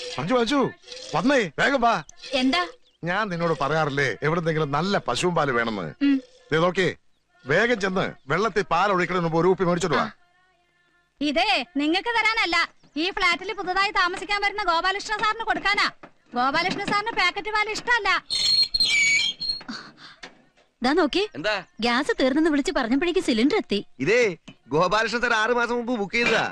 മഞ്ജു മഞ്ജു വന്നേ വേഗം വാ എന്താ ഞാൻ നിന്നോട് പറയാറില്ലേ എവിടെന്തെങ്കിലും നല്ല പശുവും പാല് വേണമെന്ന് ഉം. ദേ നോക്കേ വേഗം ചെന്ന് വെള്ളത്തിൽ പാൽ ഒഴിക്കണതിന് മുമ്പ് ഒരു കുപ്പി മേടിച്ചോണ്ട് വാ ഇതേ നിങ്ങൾക്ക് തരാനല്ല ഈ ഫ്ലാറ്റിൽ പുതുതായി താമസിക്കാൻ വരുന്ന ഗോപാലകൃഷ്ണ സാറിന് കൊടുക്കാനാ ഗോപാലകൃഷ്ണ സാറിന് പാക്കറ്റ് പാൽ ഇഷ്ടമല്ല ദാ നോക്കി എന്താ ഗ്യാസ് തീർന്നെന്ന് വിളിച്ച് പറഞ്ഞപ്പോഴേക്ക് സിലിണ്ടർ എത്തി ഇതേ ഗോപാലകൃഷ്ണൻ സാർ ആറ് മാസം മുമ്പ് ബുക്ക് ചെയ്തതാ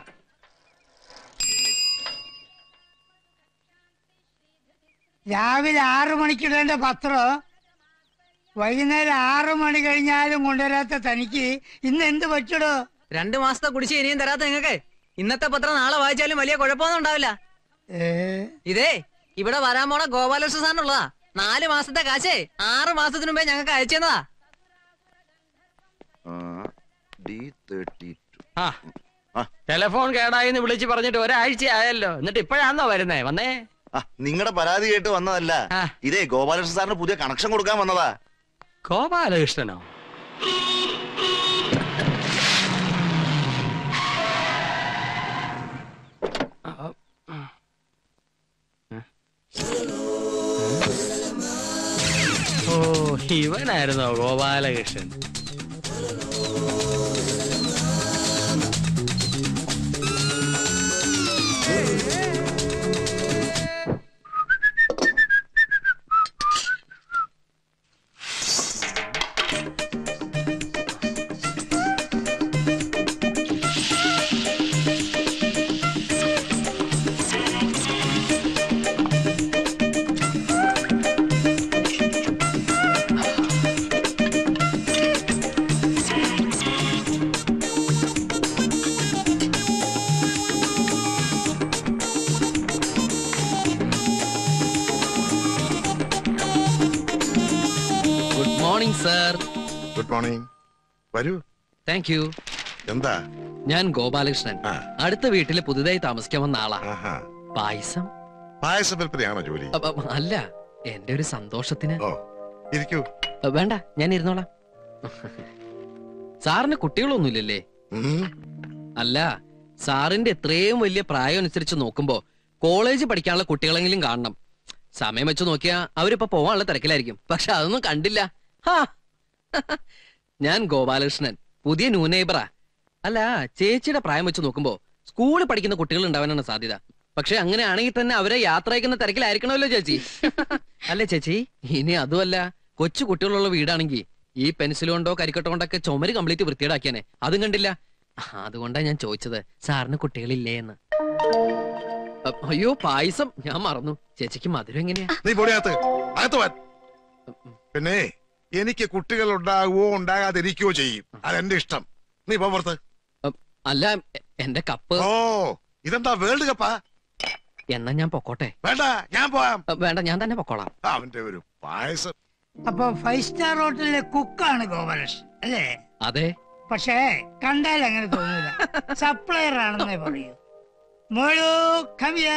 രാവിലെ ആറു മണിക്കിടേണ്ട പത്രം വൈകുന്നേരം ആറു മണി കഴിഞ്ഞാലും കൊണ്ടുവരാത്ത തനിക്ക് ഇന്ന് എന്ത് പറ്റടോ രണ്ടു മാസത്തെ കുടിശ്ശി ഇനിയും തരാത്ത നിങ്ങക്ക് ഇന്നത്തെ പത്രം നാളെ വായിച്ചാലും വലിയ കുഴപ്പമൊന്നും ഉണ്ടാവില്ല ഏ ഇതേ ഇവിടെ വരാൻ പോണ ഗോപാലകൃഷ്ണ സാറിനുള്ളതാ നാല് മാസത്തെ കാശേ ആറ് മാസത്തിനു മുമ്പേ ഞങ്ങൾക്ക് അയച്ചതാ ഡി തേർട്ടി ആ ടെലിഫോൺ കേടായിന്ന് വിളിച്ച് പറഞ്ഞിട്ട് ഒരാഴ്ച ആയല്ലോ എന്നിട്ട് ഇപ്പോഴാന്നോ വരുന്നേ വന്നേ നിങ്ങളുടെ പരാതി കേട്ട് വന്നതല്ല ആ. ഇതേ ഗോപാലകൃഷ്ണൻ സാറിന് പുതിയ കണക്ഷൻ കൊടുക്കാൻ വന്നതാ ഗോപാലകൃഷ്ണനോ ഓ ഇവനായിരുന്നോ Gopalakrishnan good morning sir good morning വരൂ താങ്ക് യു എന്താ ഞാൻ ഗോപാലകൃഷ്ണൻ ആ. അടുത്ത വീട്ടില് പുതുതായി താമസിക്കാൻ വന്ന ആളാ ആഹാ പായസം പായസ വിൽപ്പനയാണോ ജോലി അ- അ- അല്ല എന്റെ ഒരു സന്തോഷത്തിന് ഓ ഇരിക്കൂ അ, വേണ്ട ഞാൻ ഇരുന്നോളാം സാറിന് കുട്ടികളൊന്നുമില്ലല്ലേ ഉം. അല്ല സാറിന്റെ എത്രയും വലിയ പ്രായം അനുസരിച്ച് നോക്കുമ്പോ കോളേജ് പഠിക്കാനുള്ള കുട്ടികളെങ്കിലും കാണണം സമയം വെച്ച് നോക്കിയാ അവരിപ്പോ പോവാനുള്ള തിരക്കിലായിരിക്കും പക്ഷെ അതൊന്നും കണ്ടില്ല ഹാ. ഞാൻ ഗോപാലകൃഷ്ണൻ പുതിയ ന്യൂ നെയ്ബറാ അല്ല ചേച്ചിയുടെ പ്രായം വെച്ച് നോക്കുമ്പോ സ്കൂളിൽ പഠിക്കുന്ന കുട്ടികൾ ഉണ്ടാവാനാണ് സാധ്യത പക്ഷെ അങ്ങനെയാണെങ്കിൽ തന്നെ അവരെ യാത്ര അയക്കുന്ന തിരക്കിലായിരിക്കണമല്ലോ ചേച്ചി അല്ലേ ചേച്ചി ഇനി അതുമല്ല കൊച്ചു കുട്ടികളുള്ള വീടാണെങ്കിൽ ഈ പെൻസിൽ കൊണ്ടോ കരിക്കട്ടോ കൊണ്ടൊക്കെ ചുമര് കംപ്ലീറ്റ് വൃത്തിയേടാക്കിയാനെ അതും കണ്ടില്ല ആ, അതുകൊണ്ടാ ഞാൻ ചോദിച്ചത് സാറിന് കുട്ടികളില്ലേ എന്ന് അ, അയ്യോ പായസം ഞാൻ മറന്നു ചേച്ചിക്ക് മധുരം എങ്ങനെയാ നീ പൊടിയകത്ത് അകത്ത് വാ പിന്നെ എനിക്ക് കുട്ടികൾ ഉണ്ടാകുവോ ഉണ്ടാകാതിരിക്കുകയോ ചെയ്യും അതെന്റെ ഇഷ്ടം നീ പോ പുറത്ത് അല്ല എ- എന്റെ കപ്പ് ഓ ഇതെന്താ വേൾഡ് കപ്പാ എന്നാ ഞാൻ പൊക്കോട്ടെ വേണ്ട ഞാൻ പോവാം അ, വേണ്ട ഞാൻ തന്നെ പൊക്കോളാം അവന്റെ ഒരു പായസം അപ്പൊ ഫൈവ് സ്റ്റാർ ഹോട്ടലിലെ കുക്കാണ് ഗോപാലകൃഷ്ണൻ അല്ലേ അതെ പക്ഷേ കണ്ടാൽ അങ്ങനെ തോന്നൂല സപ്ലയർ ആണെന്നേ പറയൂ മോളു കവിയ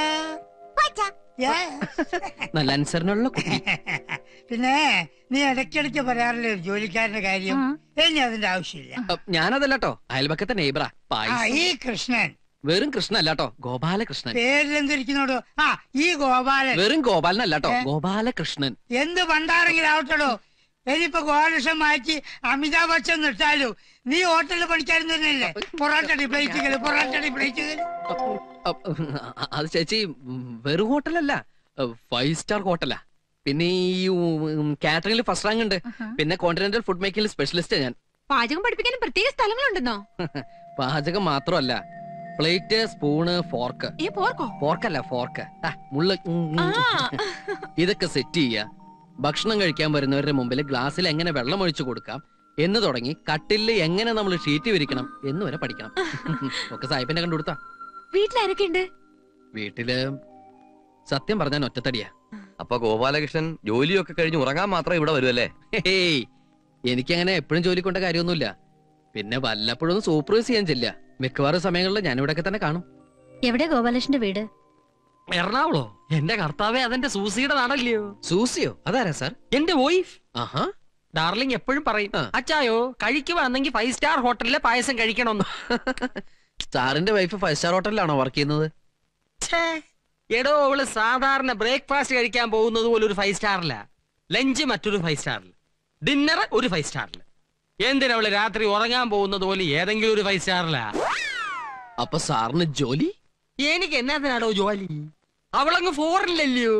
നല്ല അനുസരണമുള്ള കുട്ടി പിന്നെ നീ ഇടയ്ക്കിടയ്ക്ക് പറയാറില്ലേ ഒരു ജോലിക്കാരന്റെ കാര്യം ഇനി അതിന്റെ ആവശ്യമില്ല അ, ഞാനതല്ലട്ടോ അയൽപക്കത്തെ നെയ്ബറാ ആ പായസം ഈ കൃഷ്ണൻ വെറും കൃഷ്ണൻ അല്ലാട്ടോ ഗോപാലകൃഷ്ണൻ പേരിലെന്തിരിക്കുന്നോടോ ആ ഈ ഗോപാലൻ വെറും ഗോപാലൻ അല്ലാട്ടോ ഏ? ഗോപാലകൃഷ്ണൻ എന്ത് പണ്ടാരെങ്കിലും ആവട്ടടോ ഇനിയിപ്പോ ഗോപാലകൃഷ്ണൻ മാറ്റി അമിതാഭ് ബച്ചൻ നിർത്താലോ നീ ഹോട്ടലിൽ പണിക്കാരൻ തന്നെയല്ലേ പൊറാട്ടടി പ്ലേറ്റുകൾ പൊറാട്ടടി പ്ലേറ്റുകൾ അ, അ, അത് ചേച്ചി ഉം, വെറും ഹോട്ടലല്ല ഫൈവ് സ്റ്റാർ ഹോട്ടലാ പിന്നെ ഈ കാറ്ററിംഗിൽ ഫസ്റ്റ് റാങ്ക് ഉണ്ട് പിന്നെ കോണ്ടിനെന്റൽ ഫുഡ് മേക്കിംഗിൽ സ്പെഷ്യലിസ്റ്റ് ഞാൻ പാചകം പഠിപ്പിക്കാനും പ്രത്യേക സ്ഥലങ്ങളുണ്ടെന്നോ പാചകം മാത്രമല്ല പ്ലേറ്റ് സ്പൂണ് ഫോർക്ക് ഈ പോർക്കോ ഫോർക്കല്ല ഫോർക്ക് മുള്ള ഉം, ഉം. ഇതൊക്കെ സെറ്റ് ചെയ്യുക ഭക്ഷണം കഴിക്കാൻ വരുന്നവരുടെ മുമ്പിൽ ഗ്ലാസ്സിൽ എങ്ങനെ വെള്ളം ഒഴിച്ചു കൊടുക്കാം എന്ന് തുടങ്ങി കട്ടിലിൽ എങ്ങനെ നമ്മൾ ഷീറ്റ് വിരിക്കണം എന്ന് വരെ പഠിക്കണം ഒക്കെ സാഹിബിനെ കണ്ടുകൊടുത്താ വീട്ടിലാരൊക്കെ ഉണ്ട് വീട്ടില് സത്യം പറഞ്ഞാൽ ഒറ്റത്തടിയാ അപ്പൊ ഗോപാലകൃഷ്ണൻ ജോലിയൊക്കെ കഴിഞ്ഞ് ഉറങ്ങാൻ മാത്രം ഇവിടെ വരുമല്ലേ ഹേയ് എനിക്കങ്ങനെ എപ്പോഴും ജോലി കൊണ്ട കാര്യമൊന്നുമില്ല പിന്നെ വല്ലപ്പോഴും ഒന്ന് സൂപ്പർവൈസ് ചെയ്യാൻ ചെല്ല മിക്കവാറും സമയങ്ങളിൽ ഞാൻ ഇവിടെയൊക്കെ തന്നെ കാണും എവിടെ ഗോപാലകൃഷ്ണന്റെ വീട് എറണാകുളോ എന്റെ കർത്താവേ അതെന്റെ സൂസിയുടെ നാടല്ലയോ സൂസിയോ അതാരാ സാർ എന്റെ വോയിഫ് ആഹാ ഡാർലിംഗ് എപ്പോഴും പറയും ആ. അച്ചായോ കഴിക്കുവാണെങ്കിൽ ഫൈവ് സ്റ്റാർ ഹോട്ടലിലെ പായസം കഴിക്കണമെന്ന് സാറിന്റെ വൈഫ് ഫൈവ് സ്റ്റാർ ഹോട്ടലിലാണോ വർക്ക് ചെയ്യുന്നത് ഛേ, എടോ അവള് സാധാരണ ബ്രേക്ക്ഫാസ്റ്റ് കഴിക്കാൻ പോകുന്നത് പോലെ ഒരു ഫൈവ് സ്റ്റാറില ലഞ്ച് മറ്റൊരു ഫൈവ് സ്റ്റാറിൽ ഡിന്നർ ഒരു ഫൈവ് സ്റ്റാറിൽ എന്തിനാ അവള് രാത്രി ഉറങ്ങാൻ പോകുന്നത് പോലെ ഏതെങ്കിലും ഒരു ഫൈവ് സ്റ്റാറിലാ അപ്പൊ സാറിന് ജോലി എനിക്ക് എന്നാത്തിനാടോ ജോലി അവളങ്ങ് ഫോറില്ലല്ലോ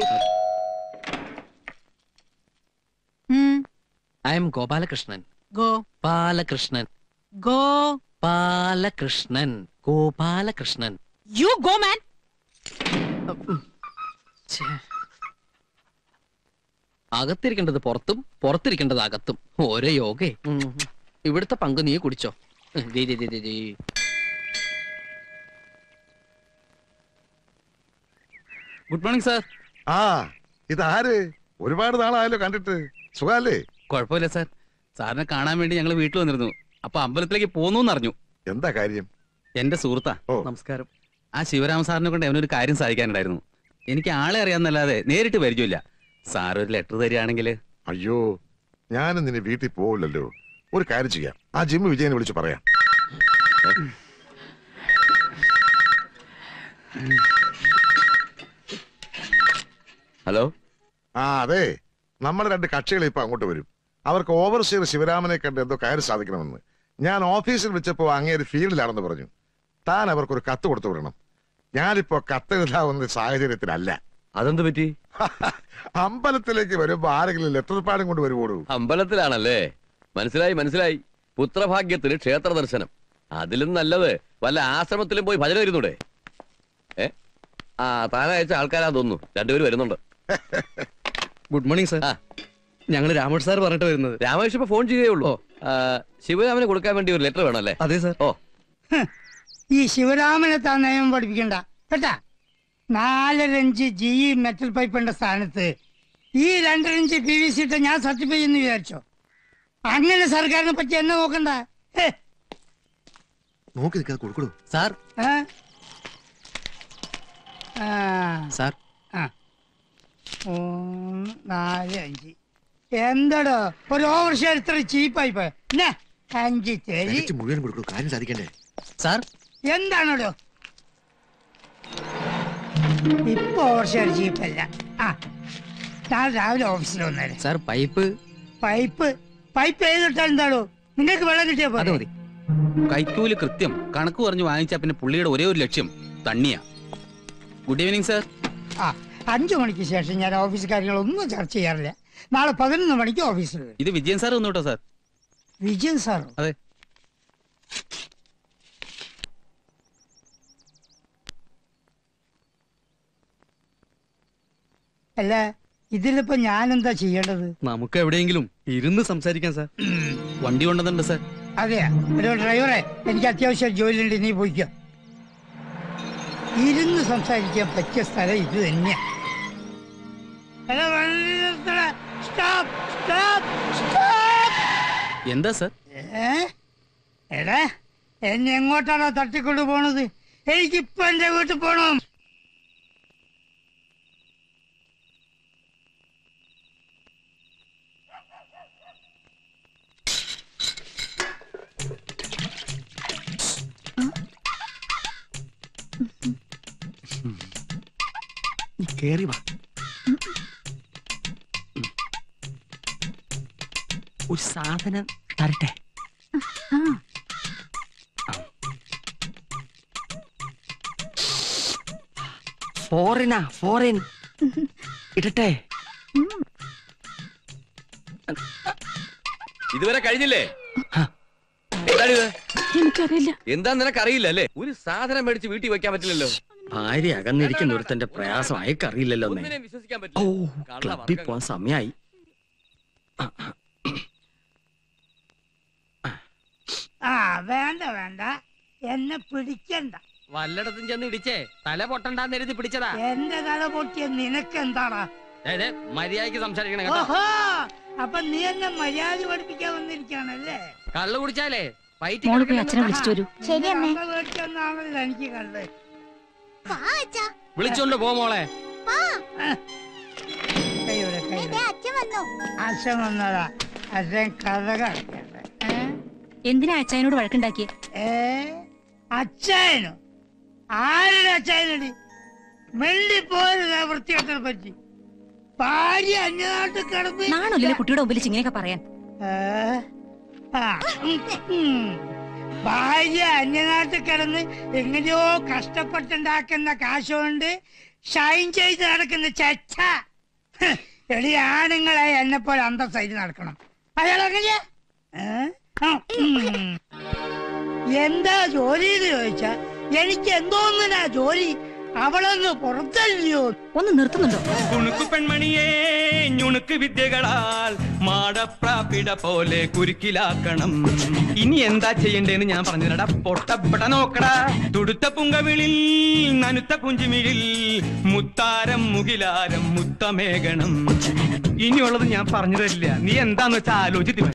I am Gopalakrishnan go Balakrishnan go Balakrishnan Gopalakrishnan you go man ഛേ. അകത്തിരിക്കേണ്ടത് പുറത്തും പുറത്തിരിക്കേണ്ടത് അകത്തും ഓരോ യോഗേ ഉം. ഇവിടുത്തെ പങ്ക് നീ കുടിച്ചോ ഉം, ദേ, ദേ, ദേ, ദേ, ദേ. ഗുഡ് മോർണിംഗ് സാർ ആ ഇതാര് ഒരുപാട് നാളായല്ലോ കണ്ടിട്ട് സുഖാലേ കുഴപ്പമില്ല സാർ സാറിനെ കാണാൻ വേണ്ടി ഞങ്ങൾ വീട്ടിൽ വന്നിരുന്നു അപ്പൊ അമ്പലത്തിലേക്ക് പോന്നു അറിഞ്ഞു എന്താ കാര്യം എന്റെ സുഹൃത്താ ഓ. നമസ്കാരം ആ ശിവരാമ സാറിനെ കൊണ്ട് അവനൊരു കാര്യം സാധിക്കാനുണ്ടായിരുന്നു എനിക്ക് ആളെ അറിയാന്നല്ലാതെ നേരിട്ട് പരിചയമില്ല സാർ ഒരു ലെറ്റർ തരികയാണെങ്കിൽ അയ്യോ ഞാനും നിന്നെ വീട്ടിൽ പോവില്ലല്ലോ ഒരു കാര്യം ചെയ്യാം ആ ജിമ്മ് വിജയനെ വിളിച്ച് പറയാം ഹലോ ആ അതെ നമ്മുടെ രണ്ട് കക്ഷികൾ ഇപ്പൊ അങ്ങോട്ട് വരും അവർക്ക് ഓവർസീർ ശിവരാമനെ കണ്ട് എന്തോ കാര്യം സാധിക്കണമെന്ന് ഞാൻ ഓഫീസിൽ വെച്ചപ്പോ അങ്ങേര് ഫീൽഡിലാണെന്ന് പറഞ്ഞു താൻ അവർക്ക് ഒരു കത്ത് കൊടുത്തു വിടണം ഞാനിപ്പോ കത്തെഴുതാവുന്ന സാഹചര്യത്തിലല്ല അതെന്ത് പറ്റി അമ്പലത്തിലേക്ക് വരുമ്പോ ആരെങ്കിലും ലെറ്റർ പാടും കൊണ്ട് വരുവോടൂ അമ്പലത്തിലാണല്ലേ മനസ്സിലായി മനസ്സിലായി പുത്രഭാഗ്യത്തിന് ക്ഷേത്ര ദർശനം അതിലും നല്ലത് വല്ല ആശ്രമത്തിലും പോയി ഭജന വരുന്നൂടെ ഏ ആ താനയച്ച ആൾക്കാരാ തോന്നുന്നു രണ്ടുപേരും വരുന്നുണ്ട് ഗുഡ് മോർണിംഗ് സാർ ആ. ഞങ്ങൾ രാമോട്ട് സാർ പറഞ്ഞിട്ട് വരുന്നത് രാമകൃഷ്ണ ഇപ്പൊ ഫോൺ ചെയ്തേ ഉള്ളൂ ആ, ശിവരാമന് കൊടുക്കാൻ വേണ്ടി ഒരു ലെറ്റർ വേണമല്ലേ അതെ സാർ ഓ ഈ ശിവരാമനെ താൻ നിയമം പഠിപ്പിക്കണ്ട കേട്ടാ നാലരഞ്ച് ജി ഇ മെറ്റൽ പൈപ്പിന്റെ സ്ഥാനത്ത് ഈ രണ്ടരഞ്ച് പി വി സി ഇട്ട് ഞാൻ സർട്ടിഫൈ ചെയ്യുന്നു വിചാരിച്ചോ അങ്ങനെ സർക്കാരിനെ പറ്റി എന്നെ നോക്കണ്ട ഹേ, നോക്കി നിൽക്കാതെ കൊടുക്കണു സാർ ഏ? ആ, സാർ ആ. മൂന്ന് നാല് അഞ്ച് എന്താടോ ഒരു ഓവർ ഷെയർ ഇത്ര ചീപ്പായി പോയ അഞ്ച് തരി മുഴുവൻ കൊടുക്കണു കാര്യം സാധിക്കണ്ടേ സാർ എന്താണോടോ ഇപ്പൊ ഓവർ ഷെയർ ചീപ്പല്ല ആ നാളെ രാവിലെ ഓഫീസിൽ വന്നേരെ സാർ പൈപ്പ് പൈപ്പ് പൈപ്പ് ഏതിട്ടാ എന്താടോ നിങ്ങൾക്ക് വെള്ളം കിട്ടിയാ അത് പോലെ മതി കൈക്കൂലി കൃത്യം കണക്ക് പറഞ്ഞു വാങ്ങിച്ചാ പിന്നെ പുള്ളിയുടെ ഒരേ ഒരു ലക്ഷ്യം തണ്ണിയാ ഗുഡ് ഈവനിങ് സാർ ആ അഞ്ചു മണിക്ക് ശേഷം ഞാൻ ഓഫീസ് കാര്യങ്ങളൊന്നും ചർച്ച ചെയ്യാറില്ല നാളെ പതിനൊന്ന് മണിക്ക് ഓഫീസിൽ വരും ഇത് വിജയൻ സാർ വന്നു കേട്ടോ സാർ വിജയൻ സാറോ അതെ അല്ല ഇതിലിപ്പോ ഞാൻ എന്താ ചെയ്യേണ്ടത് നമുക്ക് എവിടെയെങ്കിലും ഇരുന്ന് സംസാരിക്കാം സാർ വണ്ടി കൊണ്ടുവന്നിട്ടുണ്ട് സാർ അതെയാ ഒരു ഡ്രൈവറെ എനിക്ക് അത്യാവശ്യം ജോലിയുണ്ട് നീ പോയിക്കോ ഇരുന്ന് സംസാരിക്കാൻ പറ്റിയ സ്ഥലം ഇത് തന്നെയാ എടാ, വണ്ടി നിർത്തടാ. Stop, stop, stop. എന്താ സാർ ഏ? എടാ എന്നെ എങ്ങോട്ടാണോ തട്ടിക്കൊണ്ടു പോണത് എനിക്കിപ്പൊ എന്റെ വീട്ടിൽ പോണം കേറി വാ ഒരു സാധനം തരട്ടെ ഫോറിനാ ഫോറിൻ ഇടട്ടെ ഇതുവരെ കഴിഞ്ഞില്ലേ ഹ. എന്താണിത് എനിക്കറിയില്ല എന്താ നിനക്കറിയില്ല അല്ലേ ഒരു സാധനം മേടിച്ച് വീട്ടിൽ വെക്കാൻ പറ്റില്ലല്ലോ ഭാര്യ അകന്നിരിക്കുന്ന ഒരുത്തന്റെ പ്രയാസം അയക്കറിയില്ലല്ലോ ഒന്നിനെയും വിശ്വസിക്കാൻ ഓ പറ്റില്ല കള്ള ക്ലബിൽ വർഗ്ഗങ്ങൾ. പോവാൻ സമയായി ആ വേണ്ട വേണ്ട എന്നെ പിടിക്കണ്ട വല്ലയിടത്തും ചെന്ന് ഇടിച്ചേ തല പൊട്ടണ്ടാന്ന് എഴുതി പിടിച്ചതാ എന്റെ തല പൊട്ടിയ നിനക്ക് എന്താടാ ദേ, ദേ, മര്യാദയ്ക്ക് സംസാരിക്കണം കേട്ടോ ഓഹോ അപ്പൊ നീ എന്നെ മര്യാദ പഠിപ്പിക്കാൻ വന്നിരിക്കാണല്ലേ കള്ളു കുടിച്ചാലേ വയറ്റിൽ മോള് പോയി കിടക്കുന്ന അച്ഛനെ വിളിച്ചിട്ട് വരൂ ശരി, അമ്മേ. മേടിച്ചെന്നാണല്ലോ എനിക്ക് കണ്ടത് വിളിച്ചോണ്ട് പോ മോളെ കൈയുടെ കൈയുടെ അച്ഛൻ വന്നതാ അച്ഛൻ കഥ കളിക്കട്ടെ ഏ? എന്തിനാ അച്ഛനോട് വഴക്കുണ്ടാക്കിയേ ഏ അച്ഛനോ ആരുടെ അച്ഛനടി മെല്ലിപ്പോരുക വൃത്തികെട്ടനെ പറ്റി ഭാര്യ അന്യനാട്ടിൽ കിടന്ന് നാണല്ലോ കുട്ടിയുടെ മുമ്പിൽ ഇങ്ങനെയൊക്കെ പറയാൻ ഏ? ആ, ഉം, ഉം. ഭാര്യ അന്യനാട്ടിൽ കിടന്ന് എങ്ങനെയോ കഷ്ടപ്പെട്ടുണ്ടാക്കുന്ന കാശ് കൊണ്ട് ഷൈൻ ചെയ്ത് നടക്കുന്ന ചച്ച ഹ്, എടി ആണുങ്ങളെ എന്നെ പോലെ അന്തസ്സായിട്ട് നടക്കണം അയാൾ അങ്ങനെയാ ഏ? ആ, ഉം. എന്താ ജോലി എന്ന് ചോദിച്ചാ എനിക്ക് എന്തോന്നിനാ ജോലി അവളൊന്ന് പുറത്തല്ലയോ ഒന്ന് നിർത്തുന്നുണ്ടോ കുണുക്കു പെൺമണിയെ ഞുണുക്ക് വിദ്യകളാൽ മാടപ്രാപ്പിട പോലെ കുരുക്കിലാക്കണം ഇനി എന്താ ചെയ്യണ്ടേന്ന് ഞാൻ പറഞ്ഞില്ലടാ പൊട്ടപ്പെട്ട നോക്കടാ തുടുത്ത പുങ്കവിളിൽ നനുത്ത പുഞ്ചിമിഴിൽ മുത്താരം മുകിലാരം മുത്തമേകണം ഇനിയുള്ളത് ഞാൻ പറഞ്ഞു തരില്ല നീ എന്താന്ന് വെച്ചാൽ ആലോചിച്ച്